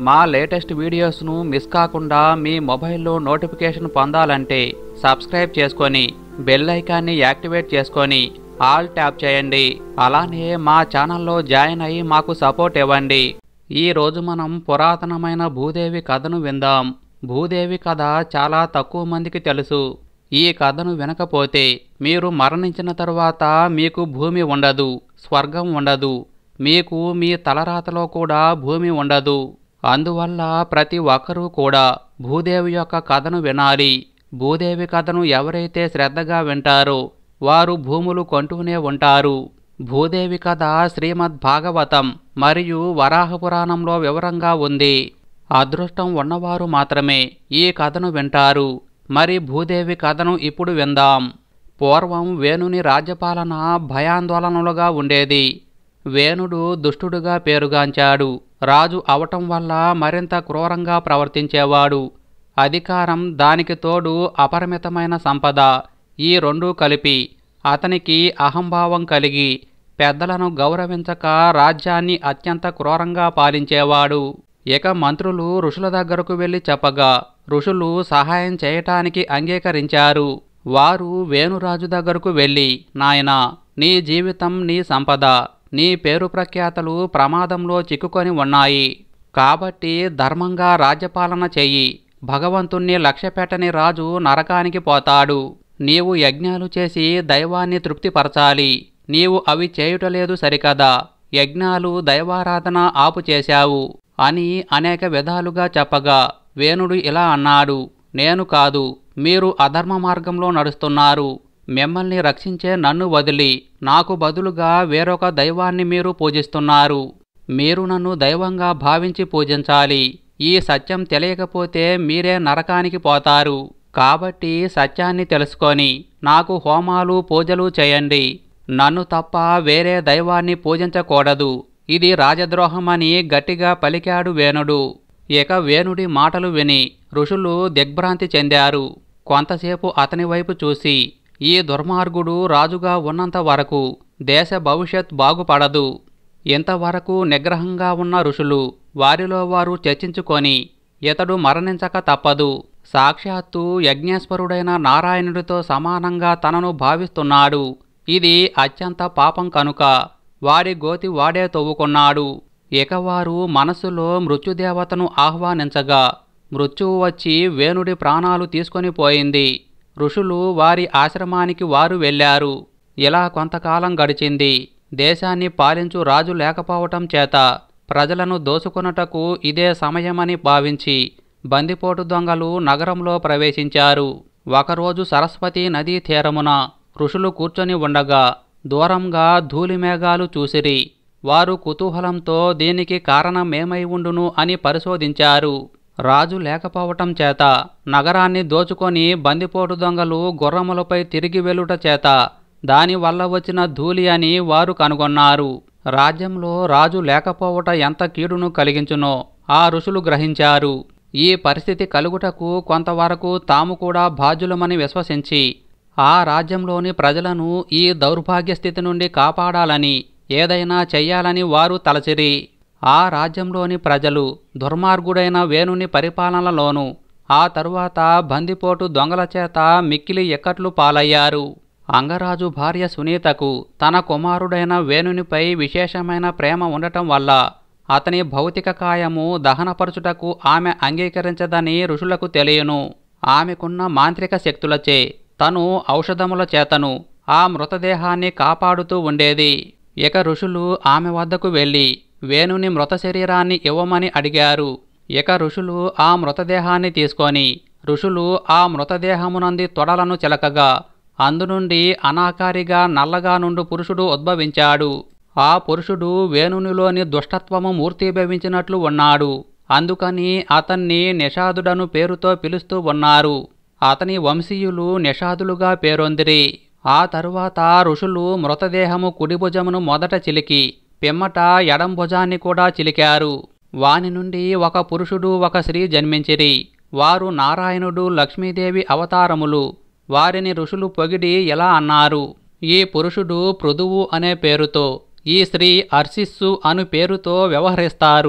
మా latest వీడియోస్ను miss కాకుండా మీ మొబైల్లో నోటిఫికేషన్ పొందాలంటే సబ్స్క్రైబ్ చేసుకొని బెల్ ఐకాన్ని యాక్టివేట్ చేసుకొని ఆల్ ట్యాప్ చేయండి అలానే మా ఛానల్లో జాయిన్ అయ్యి మాకు సపోర్ట్ ఇవ్వండి ఈ రోజు మనం పురాతనమైన భూదేవి కథను విందాం భూదేవి కథ చాలా తక్కువ మందికి తెలుసు ఈ కథను వినకపోతే మీరు మరణించిన తరువాత మీకు భూమి ఉండదు స్వర్గం ఉండదు మీకు మీ తలరాతలో కూడా భూమి ఉండదు అందువల్ల ప్రతి ఒక్కరూ కూడా భూదేవి యొక్క కథను వినాలి భూదేవి కథను ఎవరైతే శ్రద్ధగా వింటారో వారు భూములు కొంటూనే ఉంటారు భూదేవి కథ శ్రీమద్ భాగవతం మరియు వరాహ పురాణంలో వివరంగా ఉంది అదృష్టం ఉన్నవారు మాత్రమే ఈ కథను వింటారు మరి భూదేవి కథను ఇప్పుడు విందాం పూర్వం వేణుని రాజ్యపాలన భయాందోళనలుగా ఉండేది వేణుడు దుష్టుడుగా పేరుగాంచాడు రాజు అవటం వల్ల మరింత క్రూరంగా ప్రవర్తించేవాడు అధికారం దానికి తోడు అపరిమితమైన సంపద ఈ రెండూ కలిపి అతనికి అహంభావం కలిగి పెద్దలను గౌరవించక రాజ్యాన్ని అత్యంత క్రూరంగా పాలించేవాడు ఇక మంత్రులు ఋషుల దగ్గరకు వెళ్లి చెప్పగా ఋషులు సహాయం చేయటానికి అంగీకరించారు వారు వేణురాజు దగ్గరకు వెళ్ళి నాయనా నీ జీవితం నీ సంపద నీ పేరు ప్రఖ్యాతలు ప్రమాదంలో చిక్కుకొని ఉన్నాయి కాబట్టి ధర్మంగా రాజ్యపాలన చెయ్యి భగవంతుణ్ణి లక్ష్యపెట్టని రాజు నరకానికి పోతాడు నీవు యజ్ఞాలు చేసి దైవాన్ని తృప్తిపరచాలి నీవు అవి చేయుటలేదు సరికదా యజ్ఞాలు దైవారాధన ఆపు చేశావు అని అనేక విధాలుగా చెప్పగా వేణుడు ఇలా అన్నాడు నేను కాదు మీరు అధర్మ మార్గంలో నడుస్తున్నారు మిమ్మల్ని రక్షించే నన్ను వదిలి నాకు బదులుగా వేరొక దైవాన్ని మీరు పూజిస్తున్నారు మీరు నన్ను దైవంగా భావించి పూజించాలి ఈ సత్యం తెలియకపోతే మీరే నరకానికి పోతారు కాబట్టి సత్యాన్ని తెలుసుకొని నాకు హోమాలు పూజలు చేయండి నన్ను తప్ప వేరే దైవాన్ని పూజించకూడదు ఇది రాజద్రోహమని గట్టిగా పలికాడు వేణుడు ఇక వేణుడి మాటలు విని ఋషులు దిగ్భ్రాంతి చెందారు కొంతసేపు అతని వైపు చూసి ఈ దుర్మార్గుడు రాజుగా ఉన్నంత వరకు దేశ భవిష్యత్ బాగుపడదు ఇంతవరకు నిగ్రహంగా ఉన్న ఋషులు వారిలో వారు చర్చించుకొని ఇతడు మరణించక తప్పదు సాక్షాత్తు యజ్ఞేశ్వరుడైన నారాయణుడితో సమానంగా తనను భావిస్తున్నాడు ఇది అత్యంత పాపం కనుక వాడి గోతి వాడే తవ్వుకున్నాడు ఇక వారు మనస్సులో మృత్యుదేవతను ఆహ్వానించగా మృత్యువు వచ్చి వేణుడి ప్రాణాలు తీసుకొని పోయింది ఋషులు వారి ఆశ్రమానికి వారు వెళ్ళారు ఇలా కొంతకాలం గడిచింది దేశాన్ని పాలించు రాజు లేకపోవటం చేత ప్రజలను దోచుకొనుటకు ఇదే సమయమని భావించి బందిపోటు దొంగలు నగరంలో ప్రవేశించారు ఒకరోజు సరస్వతి నదీ తీరమున ఋషులు కూర్చొని ఉండగా దూరంగా ధూళిమేఘాలు చూసిరి వారు కుతూహలంతో దీనికి కారణమేమై ఉండును అని పరిశోధించారు రాజు లేకపోవటం చేత నగరాన్ని దోచుకొని బందిపోటు దొంగలు గుర్రములపై తిరిగి వెలుట చేత దానివల్ల వచ్చిన ధూళి అని వారు కనుగొన్నారు రాజ్యంలో రాజు లేకపోవట ఎంత కీడును కలిగించునో ఆ ఋషులు గ్రహించారు ఈ పరిస్థితి కలుగుటకు కొంతవరకు తాము కూడా బాధ్యులమని విశ్వసించి ఆ రాజ్యంలోని ప్రజలను ఈ దౌర్భాగ్య స్థితి నుండి కాపాడాలని ఏదైనా చెయ్యాలని వారు తలచిరి ఆ రాజ్యంలోని ప్రజలు దుర్మార్గుడైన వేణుని పరిపాలనలోను ఆ తరువాత బందిపోటు దొంగల చేత మిక్కిలి ఎక్కట్లు పాలయ్యారు అంగరాజు భార్య సునీతకు తన కుమారుడైన వేణునిపై విశేషమైన ప్రేమ ఉండటం వల్ల అతని భౌతిక కాయము దహనపరచుటకు ఆమె అంగీకరించదని ఋషులకు తెలియను ఆమెకున్న మాంత్రిక శక్తులచే తను ఔషధముల చేతను ఆ మృతదేహాన్ని కాపాడుతూ ఉండేది ఇక ఋషులు ఆమె వద్దకు వెళ్ళి వేణుని మృత శరీరాన్ని ఇవ్వమని అడిగారు ఇక ఋషులు ఆ మృతదేహాన్ని తీసుకొని ఋషులు ఆ మృతదేహమునంది తొడలను చిలకగా అందునుండి అనాకారిగా నల్లగా నుండు పురుషుడు ఉద్భవించాడు ఆ పురుషుడు వేణునిలోని దుష్టత్వము మూర్తీభవించినట్లు ఉన్నాడు అందుకని అతన్ని నిషాదుడను పేరుతో పిలుస్తూ ఉన్నారు అతని వంశీయులు నిషాదులుగా పేరొందిరి ఆ తరువాత ఋషులు మృతదేహము కుడిభుజమును మొదట చిలికి పిమ్మట ఎడం భుజాన్ని కూడా చిలికారు వాని నుండి ఒక పురుషుడు ఒక స్త్రీ జన్మించిరి వారు నారాయణుడు లక్ష్మీదేవి అవతారములు వారిని ఋషులు పొగిడి ఎలా అన్నారు ఈ పురుషుడు పృథువు అనే పేరుతో ఈ స్త్రీ అర్సిస్సు అను పేరుతో వ్యవహరిస్తారు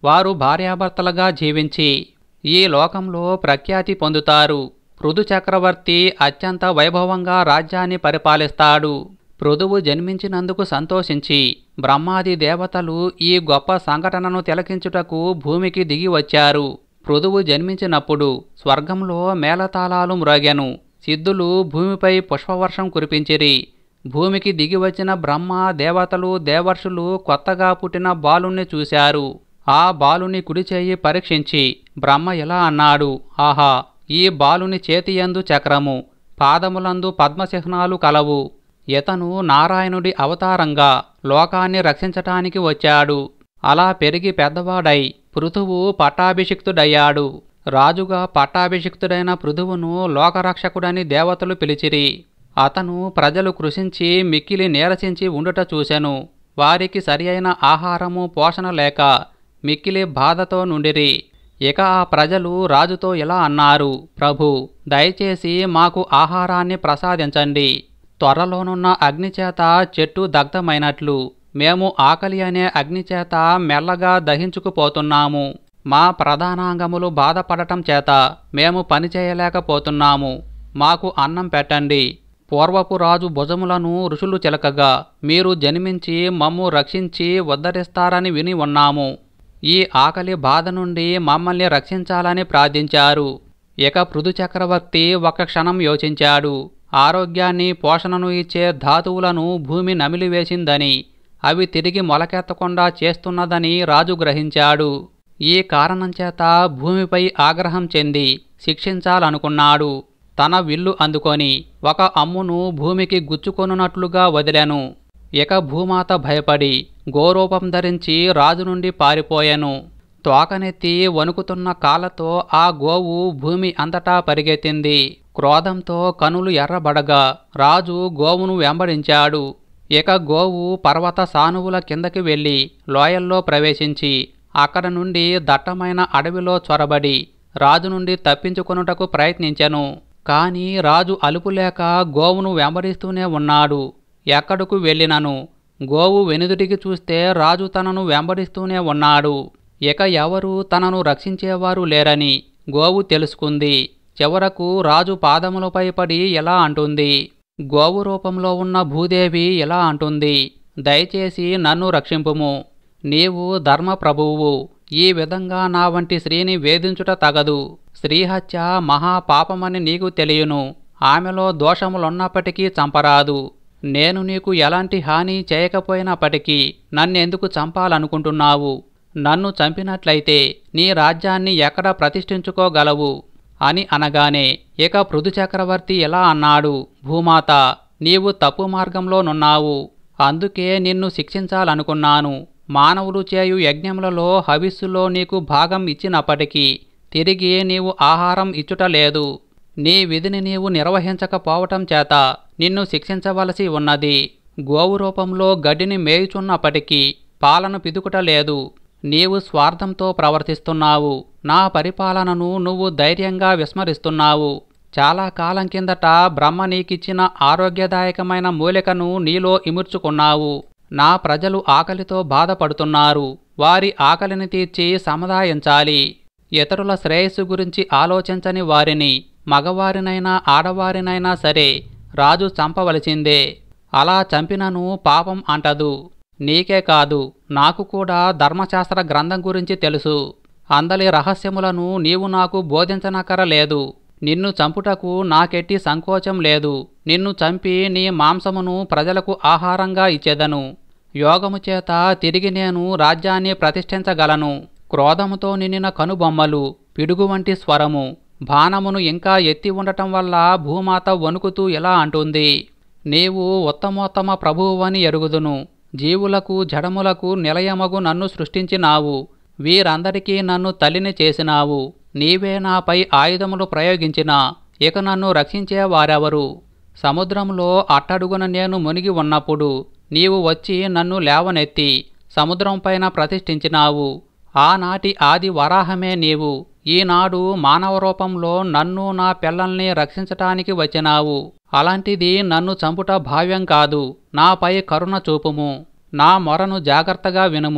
వారు భార్యాభర్తలుగా జీవించి ఈ లోకంలో ప్రఖ్యాతి పొందుతారు పృథు చక్రవర్తి అత్యంత వైభవంగా రాజ్యాన్ని పరిపాలిస్తాడు పృథువు జన్మించినందుకు సంతోషించి బ్రహ్మాది దేవతలు ఈ గొప్ప సంఘటనను తిలకించుటకు భూమికి దిగి వచ్చారు పృథువు జన్మించినప్పుడు స్వర్గంలో మేళతాళాలు మ్రోగెను సిద్ధులు భూమిపై పుష్పవర్షం కురిపించిరి భూమికి దిగి వచ్చిన బ్రహ్మ దేవతలు దేవర్షులు కొత్తగా పుట్టిన బాలుణ్ణి చూశారు ఆ బాలుని కుడి చేయి పరీక్షించి బ్రహ్మ ఇలా అన్నాడు ఆహా ఈ బాలుని చేతియందు చక్రము పాదములందు పద్మచిహ్నాలు కలవు ఇతను నారాయణుడి అవతారంగా లోకాన్ని రక్షించటానికి వచ్చాడు అలా పెరిగి పెద్దవాడై పృథువు పట్టాభిషిక్తుడయ్యాడు రాజుగా పట్టాభిషిక్తుడైన పృథువును లోకరక్షకుడని దేవతలు పిలిచిరి అతను ప్రజలు కృషించి మిక్కిలి నీరసించి ఉండుట చూసెను వారికి సరి అయిన ఆహారము పోషణ లేక మిక్కిలి బాధతో నుండిరి ఇక ఆ ప్రజలు రాజుతో ఇలా అన్నారు ప్రభు దయచేసి మాకు ఆహారాన్ని ప్రసాదించండి త్వరలోనున్న అగ్నిచేత చెట్టు దగ్ధమైనట్లు మేము ఆకలి అనే అగ్నిచేత మెల్లగా దహించుకుపోతున్నాము మా ప్రధానాంగములు బాధపడటం చేత మేము పని చేయలేకపోతున్నాము మాకు అన్నం పెట్టండి పూర్వపు రాజు భుజములను ఋషులు చిలకగా మీరు జన్మించి మమ్ము రక్షించి ఉద్ధరిస్తారని విని ఉన్నాము ఈ ఆకలి బాధ నుండి మమ్మల్ని రక్షించాలని ప్రార్థించారు ఇక పృథు చక్రవర్తి ఒక క్షణం యోచించాడు ఆరోగ్యాన్ని పోషణను ఇచ్చే ధాతువులను భూమి నమిలివేసిందని అవి తిరిగి మొలకెత్తకుండా చేస్తున్నదని రాజు గ్రహించాడు ఈ కారణం చేత భూమిపై ఆగ్రహం చెంది శిక్షించాలనుకున్నాడు తన విల్లు అందుకొని ఒక అమ్మును భూమికి గుచ్చుకొనున్నట్లుగా వదిలాను ఇక భూమాత భయపడి గోరూపం ధరించి రాజు నుండి పారిపోయాను తోకనెత్తి వణుకుతున్న కాళ్ళతో ఆ గోవు భూమి అంతటా పరిగెత్తింది క్రోధంతో కనులు ఎర్రబడగా రాజు గోవును వెంబడించాడు ఇక గోవు పర్వత సానువుల కిందకి వెళ్ళి లోయల్లో ప్రవేశించి అక్కడ నుండి దట్టమైన అడవిలో చొరబడి రాజు నుండి తప్పించుకొనుటకు ప్రయత్నించెను కాని రాజు అలుపులేక గోవును వెంబడిస్తూనే ఉన్నాడు ఎక్కడకు వెళ్ళినను గోవు వెనుదిటికి చూస్తే రాజు తనను వెంబడిస్తూనే ఉన్నాడు ఇక ఎవరు తనను రక్షించేవారు లేరని గోవు తెలుసుకుంది చివరకు రాజు పాదములపై పడి ఎలా అంటుంది గోవు రూపంలో ఉన్న భూదేవి ఎలా అంటుంది దయచేసి నన్ను రక్షింపుము నీవు ధర్మప్రభువు ఈ విధంగా నా వంటి స్త్రీని వేధించుట తగదు స్త్రీహత్య మహాపాపమని నీకు తెలియను ఆమెలో దోషములున్నప్పటికీ చంపరాదు నేను నీకు ఎలాంటి హాని చేయకపోయినప్పటికీ నన్నెందుకు చంపాలనుకుంటున్నావు నన్ను చంపినట్లయితే నీ రాజ్యాన్ని ఎక్కడ ప్రతిష్ఠించుకోగలవు అని అనగానే ఇక పృథు చక్రవర్తి ఎలా అన్నాడు భూమాత నీవు తప్పు మార్గంలోనున్నావు అందుకే నిన్ను శిక్షించాలనుకున్నాను మానవులు చేయు యజ్ఞములలో హవిస్సులో నీకు భాగం ఇచ్చినప్పటికీ తిరిగి నీవు ఆహారం ఇచ్చుట లేదు నీ విధిని నీవు నిర్వహించకపోవటం చేత నిన్ను శిక్షించవలసి ఉన్నది గోవు రూపంలో గడ్డిని మేయుచున్నప్పటికీ పాలను పిదుకుట లేదు నీవు స్వార్థంతో ప్రవర్తిస్తున్నావు నా పరిపాలనను నువ్వు ధైర్యంగా విస్మరిస్తున్నావు చాలా కాలం కిందట బ్రహ్మ నీకిచ్చిన ఆరోగ్యదాయకమైన మూలికను నీలో ఇముర్చుకున్నావు నా ప్రజలు ఆకలితో బాధపడుతున్నారు వారి ఆకలిని తీర్చి సముదాయించాలి ఇతరుల శ్రేయస్సు గురించి ఆలోచించని వారిని మగవారినైనా ఆడవారినైనా సరే రాజు చంపవలసిందే అలా చంపినను పాపం అంటదు నీకే కాదు నాకు కూడా ధర్మశాస్త్ర గ్రంథం గురించి తెలుసు అందలి రహస్యములను నీవు నాకు బోధించనక్కరలేదు నిన్ను చంపుటకు నాకెట్టి సంకోచం లేదు నిన్ను చంపి నీ మాంసమును ప్రజలకు ఆహారంగా ఇచ్చేదను యోగము చేత తిరిగి నేను రాజ్యాన్ని ప్రతిష్ఠించగలను క్రోధముతో నిండిన కనుబొమ్మలు పిడుగు వంటి స్వరము బాణమును ఇంకా ఎత్తి ఉండటం వల్ల భూమాత వణుకుతూ ఇలా అంటుంది నీవు ఉత్తమోత్తమ ప్రభువువని ఎరుగుదును జీవులకు జడములకు నిలయమగు నన్ను సృష్టించినావు వీరందరికీ నన్ను తల్లిని చేసినావు నీవే నాపై ఆయుధములు ప్రయోగించినా ఇక నన్ను రక్షించేవారెవరు సముద్రంలో అట్టడుగున నేను మునిగి ఉన్నప్పుడు నీవు వచ్చి నన్ను లేవనెత్తి సముద్రంపైన ప్రతిష్ఠించినావు ఆనాటి ఆది వరాహమే నీవు ఈనాడు మానవ రూపంలో నన్ను నా పిల్లల్ని రక్షించటానికి వచ్చినావు అలాంటిది నన్ను చంపుట భావ్యం కాదు నాపై కరుణ చూపుము నా మొరను జాగ్రత్తగా వినుము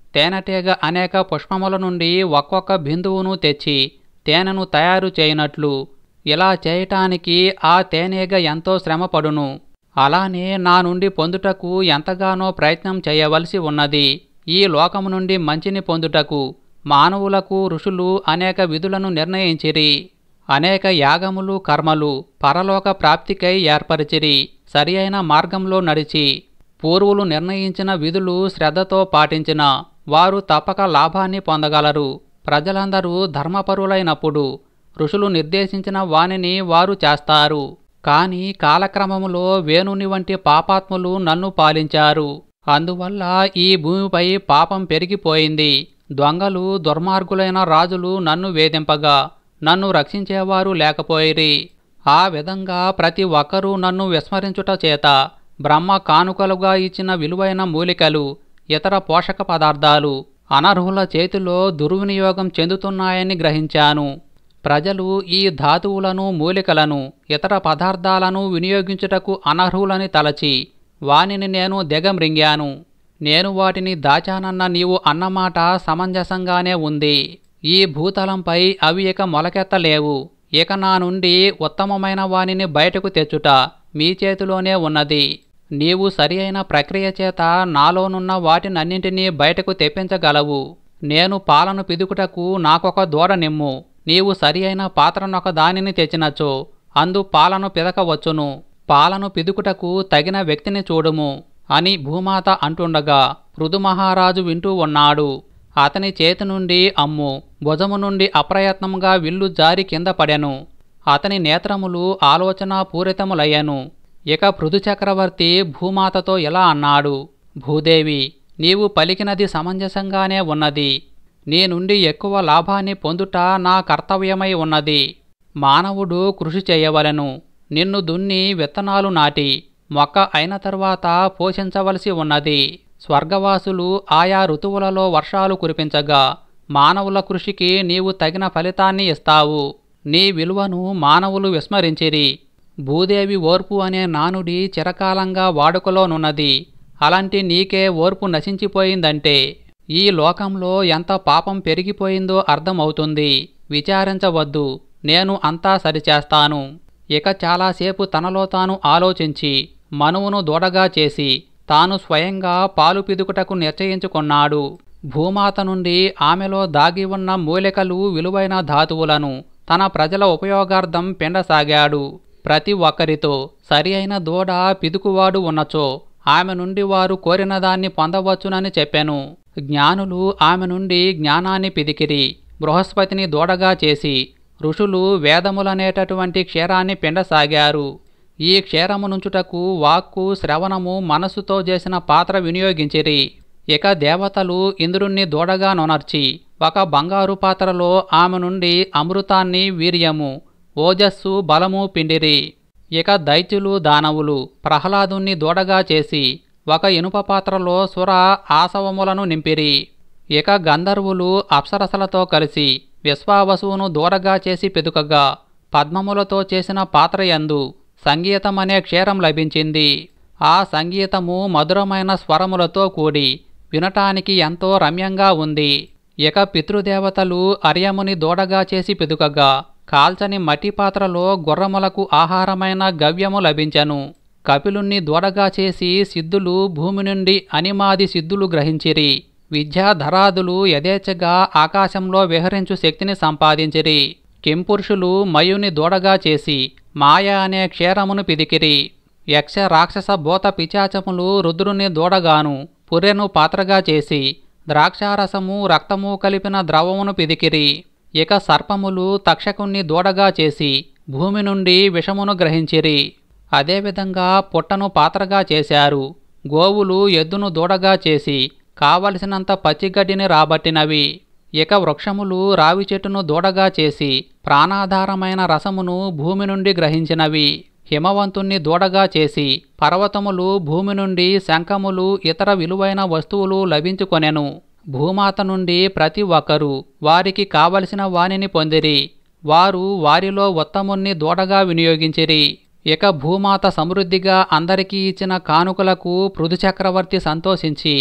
తేనెటీగ అనేక పుష్పముల నుండి ఒక్కొక్క బిందువును తెచ్చి తేనెను తయారు చేయనట్లు ఇలా చేయటానికి ఆ తేనెగ ఎంతో శ్రమపడును అలానే నా నుండి పొందుటకు ఎంతగానో ప్రయత్నం చేయవలసి ఉన్నది ఈ లోకము నుండి మంచిని పొందుటకు మానవులకు ఋషులు అనేక విధులను నిర్ణయించిరి అనేక యాగములు కర్మలు పరలోక ప్రాప్తికై ఏర్పరిచిరి సరి అయిన మార్గంలో నడిచి పూర్వులు నిర్ణయించిన విధులు శ్రద్ధతో పాటించిన వారు తప్పక లాభాన్ని పొందగలరు ప్రజలందరూ ధర్మపరులైనప్పుడు ఋషులు నిర్దేశించిన వానిని వారు చేస్తారు కాని కాలక్రమములో వేణుని వంటి పాపాత్ములు నన్ను పాలించారు అందువల్ల ఈ భూమిపై పాపం పెరిగిపోయింది దొంగలు దుర్మార్గులైన రాజులు నన్ను వేధింపగా నన్ను రక్షించేవారు లేకపోయిరి ఆ విధంగా ప్రతి ఒక్కరూ నన్ను విస్మరించుట చేత బ్రహ్మ కానుకలుగా ఇచ్చిన విలువైన మూలికలు ఇతర పోషక పదార్థాలు అనర్హుల చేతిలో దుర్వినియోగం చెందుతున్నాయని గ్రహించాను ప్రజలు ఈ ధాతువులను మూలికలను ఇతర పదార్థాలను వినియోగించుటకు అనర్హులని తలచి వానిని నేను దిగమ్రింగాను నేను వాటిని దాచానన్న నీవు అన్నమాట సమంజసంగానే ఉంది ఈ భూతలంపై అవి ఇక మొలకెత్తలేవు ఇక నా నుండి ఉత్తమమైన వానిని బయటకు తెచ్చుట మీ చేతిలోనే ఉన్నది నీవు సరి అయిన ప్రక్రియ చేత నాలోనున్న వాటినన్నింటినీ బయటకు తెప్పించగలవు నేను పాలను పిదుకుటకు నాకొక దూడ నిమ్ము నీవు సరి అయిన పాత్రనొక దానిని తెచ్చినచో అందు పాలను పిదకవచ్చును పాలను పిదుకుటకు తగిన వ్యక్తిని చూడుము అని భూమాత అంటుండగా పృథుమహారాజు వింటూ ఉన్నాడు అతని చేతి నుండి అమ్ము భుజము నుండి అప్రయత్నంగా విల్లు జారి కింద పడెను అతని నేత్రములు ఆలోచన పూరితములయ్యను ఇక పృథు చక్రవర్తి భూమాతతో ఇలా అన్నాడు భూదేవి నీవు పలికినది సమంజసంగానే ఉన్నది నీ నుండి ఎక్కువ లాభాన్ని పొందుట నా కర్తవ్యమై ఉన్నది మానవుడు కృషి చేయవలెను నిన్ను దున్ని విత్తనాలు నాటి మొక్క అయిన తర్వాత పోషించవలసి ఉన్నది స్వర్గవాసులు ఆయా ఋతువులలో వర్షాలు కురిపించగా మానవుల కృషికి నీవు తగిన ఫలితాన్ని ఇస్తావు నీ విలువను మానవులు విస్మరించిరి భూదేవి ఓర్పు అనే నానుడి చిరకాలంగా వాడుకలోనున్నది అలాంటి నీకే ఓర్పు నశించిపోయిందంటే ఈ లోకంలో ఎంత పాపం పెరిగిపోయిందో అర్థమవుతుంది విచారించవద్దు నేను అంతా సరిచేస్తాను ఇక చాలాసేపు తనలో తాను ఆలోచించి మనువును దూడగా చేసి తాను స్వయంగా పాలు పిదుకుటకు నిశ్చయించుకున్నాడు భూమాత నుండి ఆమెలో దాగి ఉన్న మూలికలు విలువైన ధాతువులను తన ప్రజల ఉపయోగార్థం పిండసాగాడు ప్రతి ఒక్కరితో సరి అయిన దూడ పిదుకువాడు ఉన్నచో ఆమె నుండి వారు కోరిన దాన్ని పొందవచ్చునని చెప్పాను జ్ఞానులు ఆమె నుండి జ్ఞానాన్ని పిదికిరి బృహస్పతిని దూడగా చేసి ఋషులు వేదములనేటటువంటి క్షీరాన్ని పిండసాగారు ఈ క్షీరమునుంచుటకు వాక్కు శ్రవణము మనస్సుతో చేసిన పాత్ర వినియోగించిరి ఇక దేవతలు ఇంద్రుణ్ణి దూడగా నొనర్చి ఒక బంగారు పాత్రలో ఆమె నుండి అమృతాన్ని వీర్యము ఓజస్సు బలము పిండిరి ఇక దైత్యులు దానవులు ప్రహ్లాదుణ్ణి దూడగా చేసి ఒక ఇనుప పాత్రలో సుర ఆసవములను నింపిరి ఇక గంధర్వులు అప్సరసలతో కలిసి విశ్వావసువును దూరగా చేసి పెదుకగా పద్మములతో చేసిన పాత్రయందు సంగీతమనే క్షీరం లభించింది ఆ సంగీతము మధురమైన స్వరములతో కూడి వినటానికి ఎంతో రమ్యంగా ఉంది ఇక పితృదేవతలు అర్యముని దూడగా చేసి పెదుకగా కాల్చని మట్టి పాత్రలో గుర్రములకు ఆహారమైన గవ్యము లభించెను కపిలుణ్ణి దూడగా చేసి సిద్ధులు భూమి నుండి అనిమాది సిద్ధులు గ్రహించిరి విద్యాధరాదులు యథేచ్ఛగా ఆకాశంలో విహరించు శక్తిని సంపాదించిరి కింపురుషులు మయుని దూడగా చేసి మాయ అనే క్షీరమును పిదికిరి యక్ష రాక్షస భూత పిచాచములు రుద్రుని దూడగాను పుర్రెను పాత్రగా చేసి ద్రాక్షారసము రక్తము కలిపిన ద్రవమును పిదికిరి ఇక సర్పములు తక్షకుణ్ణి దూడగా చేసి భూమి నుండి విషమును గ్రహించిరి అదేవిధంగా పుట్టను పాత్రగా చేశారు గోవులు ఎద్దును దూడగా చేసి కావలసినంత పచ్చిగడ్డిని రాబట్టినవి ఇక వృక్షములు రావి చెట్టును దూడగా చేసి ప్రాణాధారమైన రసమును భూమి నుండి గ్రహించినవి హిమవంతుణ్ణి దూడగా చేసి పర్వతములు భూమి నుండి శంఖములు ఇతర విలువైన వస్తువులు లభించుకొనెను భూమాత నుండి ప్రతి ఒక్కరూ వారికి కావలసిన వానిని పొందిరి వారు వారిలో ఉత్తముణ్ణి దూడగా వినియోగించిరి ఇక భూమాత సమృద్ధిగా అందరికీ ఇచ్చిన కానుకలకు పృథు చక్రవర్తి సంతోషించి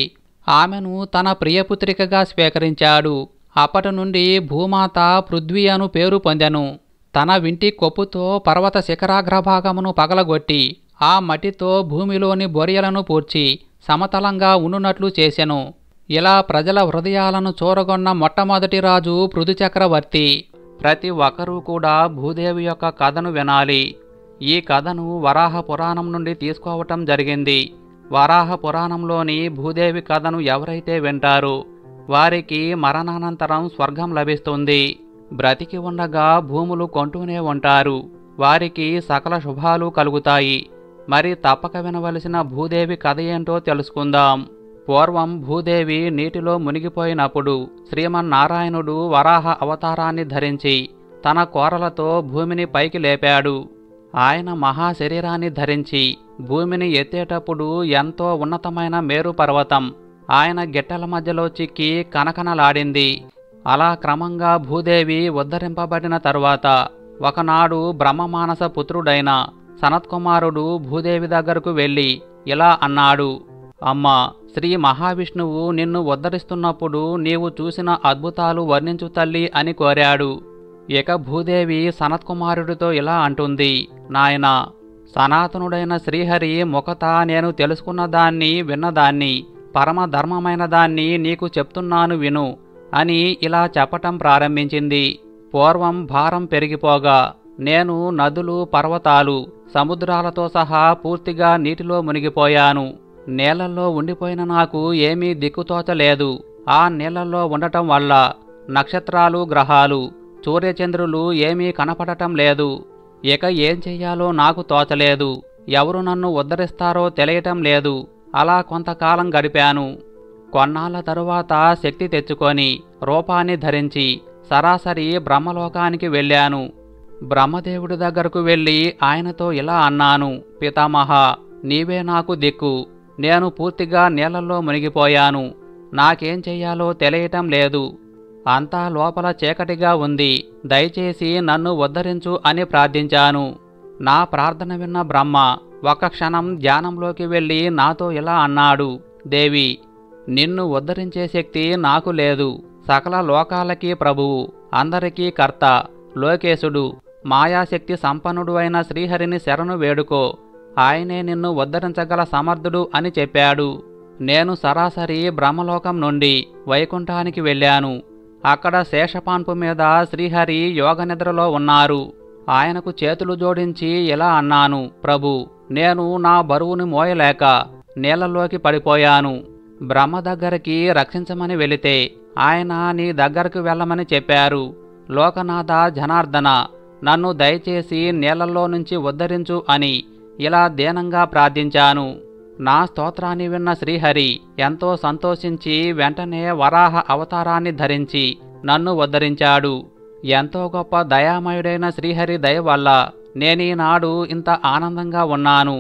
ఆమెను తన ప్రియపుత్రికగా స్వీకరించాడు అప్పటి నుండి భూమాత పృథ్వీ అను పేరు పొందెను తన వింటి కొప్పుతో పర్వత శిఖరాగ్రభాగమును పగలగొట్టి ఆ మట్టితో భూమిలోని బొరియలను పూడ్చి సమతలంగా ఉండునట్లు చేసెను ఇలా ప్రజల హృదయాలను చూరగొన్న మొట్టమొదటి రాజు పృథు చక్రవర్తి ప్రతి ఒక్కరూ కూడా భూదేవి యొక్క కథను వినాలి ఈ కథను వరాహ పురాణం నుండి తీసుకోవటం జరిగింది వరాహ పురాణంలోని భూదేవి కథను ఎవరైతే వింటారో వారికి మరణానంతరం స్వర్గం లభిస్తుంది బ్రతికి ఉండగా భూములు కొంటూనే ఉంటారు వారికి సకల శుభాలు కలుగుతాయి మరి తప్పక వినవలసిన భూదేవి కథ ఏంటో తెలుసుకుందాం పూర్వం భూదేవి నీటిలో మునిగిపోయినప్పుడు శ్రీమన్నారాయణుడు వరాహ అవతారాన్ని ధరించి తన కోరలతో భూమిని పైకి లేపాడు ఆయన మహాశరీరాన్ని ధరించి భూమిని ఎత్తేటప్పుడు ఎంతో ఉన్నతమైన మేరు పర్వతం ఆయన గిట్టల మధ్యలో చిక్కి కనకనలాడింది అలా క్రమంగా భూదేవి ఉద్ధరింపబడిన తరువాత ఒకనాడు బ్రహ్మమానస పుత్రుడైన సనత్కుమారుడు భూదేవి దగ్గరకు వెళ్ళి ఇలా అన్నాడు అమ్మా శ్రీ మహావిష్ణువు నిన్ను ఉద్ధరిస్తున్నప్పుడు నీవు చూసిన అద్భుతాలు వర్ణించు తల్లి అని కోరాడు ఇక భూదేవి సనత్కుమారుడితో ఇలా అంటుంది నాయనా సనాతనుడైన శ్రీహరి ముఖత నేను తెలుసుకున్న దాన్ని విన్నదాన్ని పరమధర్మమైన దాన్ని నీకు చెప్తున్నాను విను అని ఇలా చెప్పటం ప్రారంభించింది పూర్వం భారం పెరిగిపోగా నేను నదులు పర్వతాలు సముద్రాలతో సహా పూర్తిగా నీటిలో మునిగిపోయాను నీళ్లలో ఉండిపోయిన నాకు ఏమీ దిక్కుతోచలేదు ఆ నీళ్లలో ఉండటం వల్ల నక్షత్రాలు గ్రహాలు సూర్యచంద్రులు ఏమీ కనపడటం లేదు ఇక ఏం చెయ్యాలో నాకు తోచలేదు ఎవరు నన్ను ఉద్ధరిస్తారో తెలియటం లేదు అలా కొంతకాలం గడిపాను కొన్నాళ్ళ తరువాత శక్తి తెచ్చుకొని రూపాన్ని ధరించి సరాసరి బ్రహ్మలోకానికి వెళ్ళాను బ్రహ్మదేవుడి దగ్గరకు వెళ్ళి ఆయనతో ఇలా అన్నాను పితామహ నీవే నాకు దిక్కు నేను పూర్తిగా నీళ్లలో మునిగిపోయాను నాకేం చెయ్యాలో తెలియటం లేదు అంతా లోపల చీకటిగా ఉంది దయచేసి నన్ను ఉద్ధరించు అని ప్రార్థించాను నా ప్రార్థన విన్న బ్రహ్మ ఒక క్షణం ధ్యానంలోకి వెళ్ళి నాతో ఇలా అన్నాడు దేవి నిన్ను ఉద్ధరించే శక్తి నాకు లేదు సకల లోకాలకి ప్రభువు అందరికీ కర్త లోకేశుడు మాయాశక్తి సంపన్నుడు అయిన శ్రీహరిని శరణు వేడుకో ఆయనే నిన్ను ఉద్ధరించగల సమర్థుడు అని చెప్పాడు నేను సరాసరి బ్రహ్మలోకం నుండి వైకుంఠానికి వెళ్ళాను అక్కడ శేషపాన్పు మీద శ్రీహరి యోగనిద్రలో ఉన్నారు ఆయనకు చేతులు జోడించి ఇలా అన్నాను ప్రభు నేను నా బరువుని మోయలేక నీళ్లలోకి పడిపోయాను బ్రహ్మ దగ్గరికి రక్షించమని వెళితే ఆయన నీ దగ్గరకు వెళ్ళమని చెప్పారు లోకనాథ జనార్దన నన్ను దయచేసి నీళ్లలో నుంచి ఉద్ధరించు అని ఇలా దీనంగా ప్రార్థించాను నా స్తోత్రాన్ని విన్న శ్రీహరి ఎంతో సంతోషించి వెంటనే వరాహ అవతారాన్ని ధరించి నన్ను ఉద్ధరించాడు ఎంతో గొప్ప దయామయుడైన శ్రీహరి దయ వల్ల నేనీనాడు ఇంత ఆనందంగా ఉన్నాను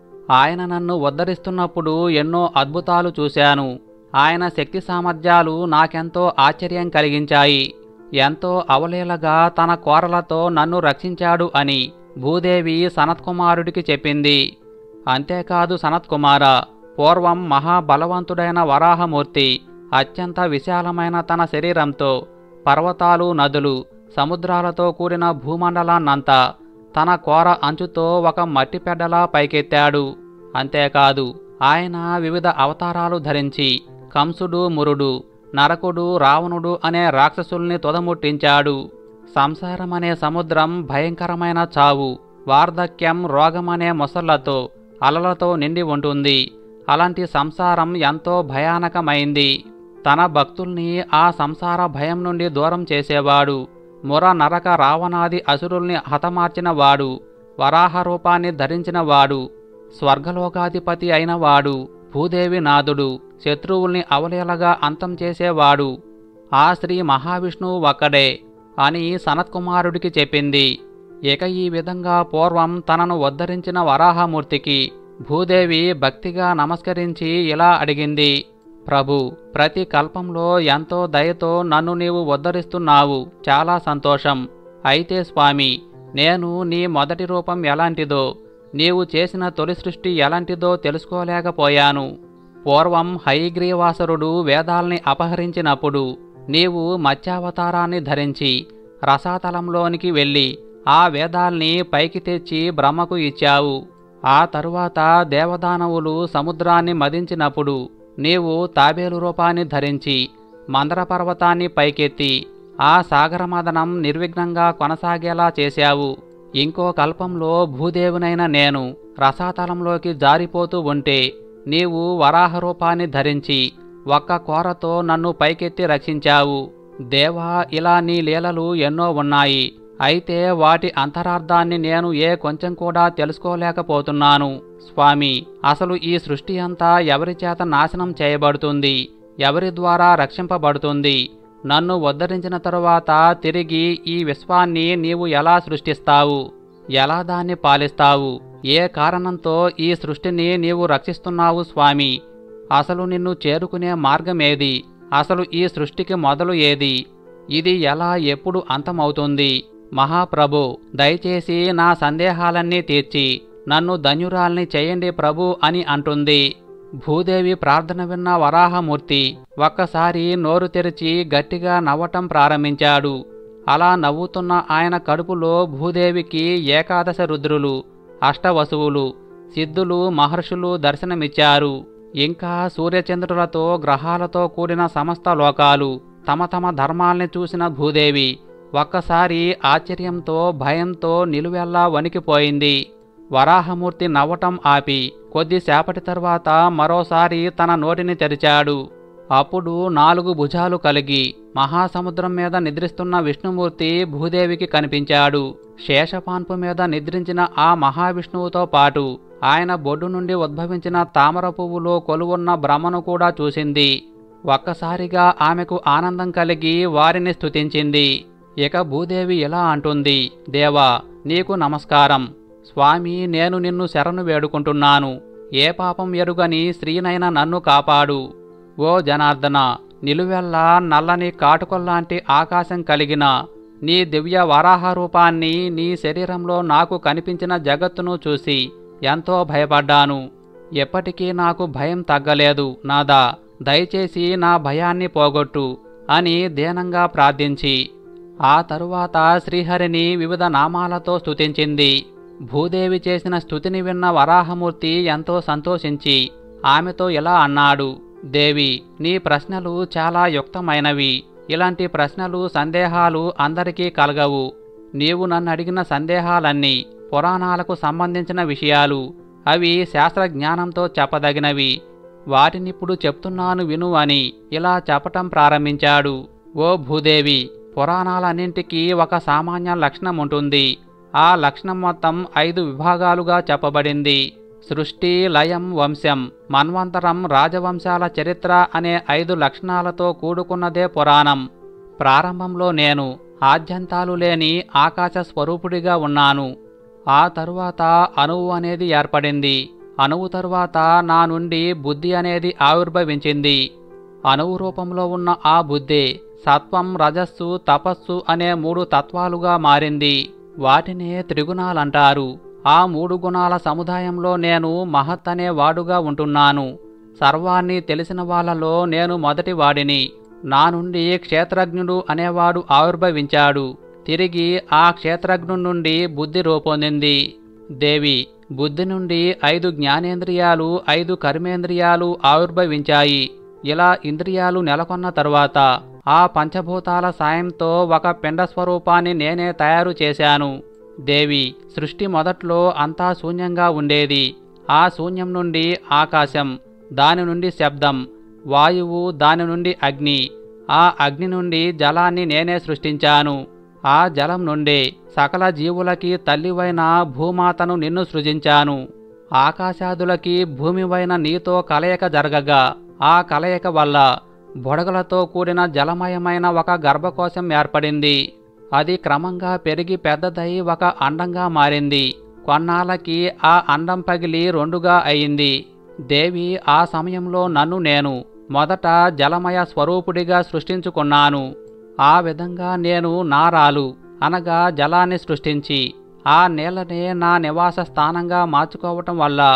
ఆయన నన్ను ఉద్ధరిస్తున్నప్పుడు ఎన్నో అద్భుతాలు చూశాను ఆయన శక్తి సామర్థ్యాలు నాకెంతో ఆశ్చర్యం కలిగించాయి ఎంతో అవలీలగా తన కోరలతో నన్ను రక్షించాడు అని భూదేవి సనత్కుమారుడికి చెప్పింది అంతేకాదు సనత్కుమార పూర్వం మహాబలవంతుడైన వరాహమూర్తి అత్యంత విశాలమైన తన శరీరంతో పర్వతాలు నదులు సముద్రాలతో కూడిన భూమండలాన్నంతా తన కోర అంచుతో ఒక మట్టి పెడ్డలా పైకెత్తాడు అంతేకాదు ఆయన వివిధ అవతారాలు ధరించి కంసుడు మురుడు నరకుడు రావణుడు అనే రాక్షసుల్ని తొదముట్టించాడు సంసారమనే సముద్రం భయంకరమైన చావు వార్ధక్యం రోగమనే మొసళ్లతో అలలతో నిండి ఉంటుంది అలాంటి సంసారం ఎంతో భయానకమైంది తన భక్తుల్ని ఆ సంసార భయం నుండి దూరం చేసేవాడు ముర నరక రావణాది అసురుల్ని హతమార్చిన వరాహ రూపాన్ని ధరించిన వాడు స్వర్గలోకాధిపతి అయిన వాడు భూదేవి నాథుడు శత్రువుల్ని అవలీలగా అంతం చేసేవాడు ఆ శ్రీ మహావిష్ణువు ఒక్కడే అని సనత్కుమారుడికి చెప్పింది ఇక ఈ విధంగా పూర్వం తనను ఉద్ధరించిన వరాహమూర్తికి భూదేవి భక్తిగా నమస్కరించి ఇలా అడిగింది ప్రభు ప్రతి కల్పంలో ఎంతో దయతో నన్ను నీవు ఉద్ధరిస్తున్నావు చాలా సంతోషం అయితే స్వామి నేను నీ మొదటి రూపం ఎలాంటిదో నీవు చేసిన తొలి సృష్టి ఎలాంటిదో తెలుసుకోలేకపోయాను పూర్వం హైగ్రీవాసురుడు వేదాల్ని అపహరించినప్పుడు నీవు మత్స్యావతారాన్ని ధరించి రసాతలంలోనికి వెళ్ళి ఆ వేదాల్ని పైకి తెచ్చి బ్రహ్మకు ఇచ్చావు ఆ తరువాత దేవదానవులు సముద్రాన్ని మదించినప్పుడు నీవు తాబేలు రూపాన్ని ధరించి మందర పర్వతాన్ని పైకెత్తి ఆ సాగరమదనం నిర్విఘ్నంగా కొనసాగేలా చేశావు ఇంకో కల్పంలో భూదేవునైన నేను రసాతలంలోకి జారిపోతూ ఉంటే నీవు వరాహ రూపాన్ని ధరించి ఒక్క కోరతో నన్ను పైకెత్తి రక్షించావు దేవా ఇలా నీ లీలలు ఎన్నో ఉన్నాయి అయితే వాటి అంతరార్థాన్ని నేను ఏ కొంచెం కూడా తెలుసుకోలేకపోతున్నాను స్వామి అసలు ఈ సృష్టి అంతా ఎవరి చేత నాశనం చేయబడుతుంది ఎవరి ద్వారా రక్షింపబడుతుంది నన్ను ఉద్ధరించిన తరువాత తిరిగి ఈ విశ్వాన్ని నీవు ఎలా సృష్టిస్తావు ఎలా దాన్ని పాలిస్తావు ఏ కారణంతో ఈ సృష్టిని నీవు రక్షిస్తున్నావు స్వామి అసలు నిన్ను చేరుకునే మార్గమేది అసలు ఈ సృష్టికి మొదలు ఏది ఇది ఎలా ఎప్పుడు అంతమవుతుంది మహాప్రభు దయచేసి నా సందేహాలన్నీ తీర్చి నన్ను ధన్యురాల్ని చేయండి ప్రభు అని అంటుంది భూదేవి ప్రార్థన విన్న వరాహమూర్తి ఒక్కసారి నోరు తెరిచి గట్టిగా నవ్వటం ప్రారంభించాడు అలా నవ్వుతున్న ఆయన కడుపులో భూదేవికి ఏకాదశ రుద్రులు అష్టవసువులు సిద్ధులు మహర్షులు దర్శనమిచ్చారు ఇంకా సూర్యచంద్రులతో గ్రహాలతో కూడిన సమస్త లోకాలు తమ తమ ధర్మాల్ని చూసిన భూదేవి ఒక్కసారి ఆశ్చర్యంతో భయంతో నిలువెల్లా వణికిపోయింది వరాహమూర్తి నవ్వటం ఆపి కొద్దిసేపటి తర్వాత మరోసారి తన నోటిని తెరిచాడు అప్పుడు నాలుగు భుజాలు కలిగి మహాసముద్రం మీద నిద్రిస్తున్న విష్ణుమూర్తి భూదేవికి కనిపించాడు శేషపాన్పు మీద నిద్రించిన ఆ మహావిష్ణువుతో పాటు ఆయన బొడ్డు నుండి ఉద్భవించిన తామర పువ్వులో కొలువున్న బ్రహ్మను కూడా చూసింది ఒక్కసారిగా ఆమెకు ఆనందం కలిగి వారిని స్తుతించింది ఇక భూదేవి ఇలా అంటుంది దేవా నీకు నమస్కారం స్వామి నేను నిన్ను శరణు వేడుకుంటున్నాను ఏ పాపం ఎరుగని స్త్రీనైన నన్ను కాపాడు ఓ జనార్దన నిలువెల్లా నల్లని కాటుకొల్లాంటి ఆకాశం కలిగిన నీ దివ్య వరాహ రూపాన్ని నీ శరీరంలో నాకు కనిపించిన జగత్తును చూసి ఎంతో భయపడ్డాను ఎప్పటికీ నాకు భయం తగ్గలేదు నాదా దయచేసి నా భయాన్ని పోగొట్టు అని దీనంగా ప్రార్థించి ఆ తరువాత శ్రీహరిని వివిధ నామాలతో స్తుతించింది భూదేవి చేసిన స్తుతిని విన్న వరాహమూర్తి ఎంతో సంతోషించి ఆమెతో ఇలా అన్నాడు దేవి నీ ప్రశ్నలు చాలా యుక్తమైనవి ఇలాంటి ప్రశ్నలు సందేహాలు అందరికీ కలగవు నీవు నన్ను అడిగిన సందేహాలన్నీ పురాణాలకు సంబంధించిన విషయాలు అవి శాస్త్ర జ్ఞానంతో చెప్పదగినవి వాటినిప్పుడు చెప్తున్నాను విను అని ఇలా చెప్పటం ప్రారంభించాడు ఓ భూదేవి పురాణాలన్నింటికీ ఒక సామాన్య లక్షణం ఉంటుంది ఆ లక్షణం మొత్తం ఐదు విభాగాలుగా చెప్పబడింది సృష్టి లయం వంశం మన్వంతరం రాజవంశాల చరిత్ర అనే ఐదు లక్షణాలతో కూడుకున్నదే పురాణం ప్రారంభంలో నేను ఆద్యంతాలు లేని ఆకాశ స్వరూపుడిగా ఉన్నాను ఆ తరువాత అణువు అనేది ఏర్పడింది అణువు తరువాత నా నుండి బుద్ధి అనేది ఆవిర్భవించింది అణువు రూపంలో ఉన్న ఆ బుద్ధి సత్వం రజస్సు తపస్సు అనే మూడు తత్వాలుగా మారింది వాటినే త్రిగుణాలంటారు ఆ మూడు గుణాల సముదాయంలో నేను మహత్ అనే వాడుగా ఉంటున్నాను సర్వాన్ని తెలిసిన వాళ్ళలో నేను మొదటి వాడిని నా నుండి క్షేత్రజ్ఞుడు అనేవాడు ఆవిర్భవించాడు తిరిగి ఆ క్షేత్రజ్ఞు నుండి బుద్ధి రూపొందింది దేవి బుద్ధి నుండి ఐదు జ్ఞానేంద్రియాలు ఐదు కర్మేంద్రియాలు ఆవిర్భవించాయి ఇలా ఇంద్రియాలు నెలకొన్న తరువాత ఆ పంచభూతాల సాయంతో ఒక పిండ స్వరూపాన్ని నేనే తయారు చేశాను దేవి సృష్టి మొదట్లో అంతా శూన్యంగా ఉండేది ఆ శూన్యం నుండి ఆకాశం దాని నుండి శబ్దం వాయువు దాని నుండి అగ్ని ఆ అగ్ని నుండి జలాన్ని నేనే సృష్టించాను ఆ జలం నుండి సకల జీవులకి తల్లివైన భూమాతను నిన్ను సృజించాను ఆకాశాదులకి భూమివైన నీతో కలయిక జరగగా ఆ కలయిక వల్ల బొడగలతో కూడిన జలమయమైన ఒక గర్భకోశం ఏర్పడింది అది క్రమంగా పెరిగి పెద్దదై ఒక అండంగా మారింది కొన్నాళ్ళకి ఆ అండం పగిలి రెండుగా అయింది దేవి ఆ సమయంలో నన్ను నేను మొదట జలమయ స్వరూపుడిగా సృష్టించుకున్నాను ఆ విధంగా నేను నారాలు అనగా జలాన్ని సృష్టించి ఆ నీళ్ళనే నా నివాస స్థానంగా మార్చుకోవటం వల్ల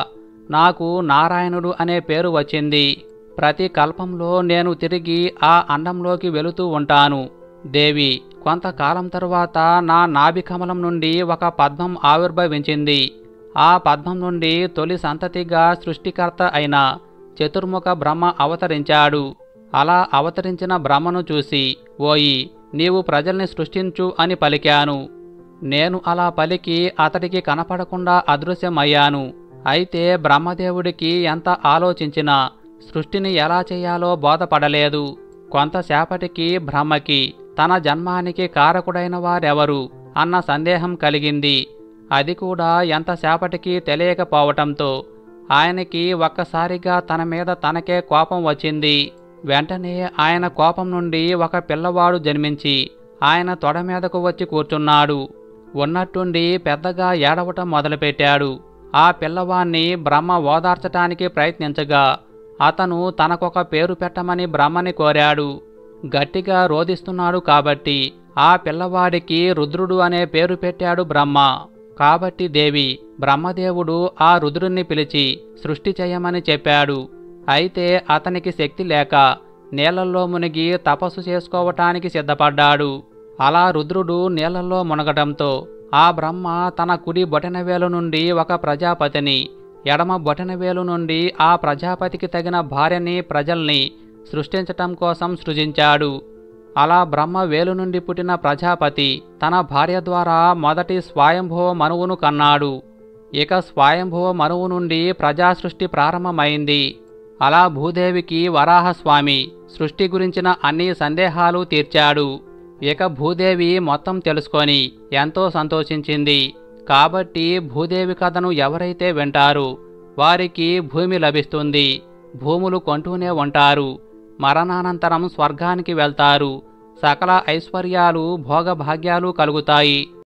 నాకు నారాయణుడు అనే పేరు వచ్చింది ప్రతి కల్పంలో నేను తిరిగి ఆ అండంలోకి వెళుతూ ఉంటాను దేవి కొంతకాలం తరువాత నా నాభికమలం నుండి ఒక పద్మం ఆవిర్భవించింది ఆ పద్మం నుండి తొలి సంతతిగా సృష్టికర్త అయిన చతుర్ముఖ బ్రహ్మ అవతరించాడు అలా అవతరించిన బ్రహ్మను చూసి ఓయి నీవు ప్రజల్ని సృష్టించు అని పలికాను నేను అలా పలికి అతడికి కనపడకుండా అదృశ్యమయ్యాను అయితే బ్రహ్మదేవుడికి ఎంత ఆలోచించినా సృష్టిని ఎలా చేయాలో బోధపడలేదు కొంతసేపటికి బ్రహ్మకి తన జన్మానికి కారకుడైన వారెవరు అన్న సందేహం కలిగింది అది కూడా ఎంతసేపటికి తెలియకపోవటంతో ఆయనకి ఒక్కసారిగా తన మీద తనకే కోపం వచ్చింది వెంటనే ఆయన కోపం నుండి ఒక పిల్లవాడు జన్మించి ఆయన తొడ మీదకు వచ్చి కూర్చున్నాడు ఉన్నట్టుండి పెద్దగా ఏడవటం మొదలుపెట్టాడు ఆ పిల్లవాణ్ణి బ్రహ్మ ఓదార్చటానికి ప్రయత్నించగా అతను తనకొక పేరు పెట్టమని బ్రహ్మని కోరాడు గట్టిగా రోధిస్తున్నాడు కాబట్టి ఆ పిల్లవాడికి రుద్రుడు అనే పేరు పెట్టాడు బ్రహ్మ కాబట్టి దేవి బ్రహ్మదేవుడు ఆ రుద్రుణ్ణి పిలిచి సృష్టి చేయమని చెప్పాడు అయితే అతనికి శక్తి లేక నీళ్లలో మునిగి తపస్సు చేసుకోవటానికి సిద్ధపడ్డాడు అలా రుద్రుడు నీళ్లలో మునగటంతో ఆ బ్రహ్మ తన కుడి బొటనవేలు నుండి ఒక ప్రజాపతిని ఎడమ బొటనవేలు నుండి ఆ ప్రజాపతికి తగిన భార్యని ప్రజల్ని సృష్టించటం కోసం సృజించాడు అలా బ్రహ్మ వేలు నుండి పుట్టిన ప్రజాపతి తన భార్య ద్వారా మొదటి స్వయంభవ మనువును కన్నాడు ఇక స్వయంభవ మనువు నుండి ప్రజా సృష్టి ప్రారంభమైంది అలా భూదేవికి వరాహస్వామి సృష్టి గురించిన అన్ని సందేహాలు తీర్చాడు ఇక భూదేవి మొత్తం తెలుసుకొని ఎంతో సంతోషించింది కాబట్టి భూదేవి కథను ఎవరైతే వింటారో వారికి భూమి లభిస్తుంది భూములు కొంటూనే ఉంటారు మరణానంతరం స్వర్గానికి వెళ్తారు సకల ఐశ్వర్యాలు భోగభాగ్యాలు కలుగుతాయి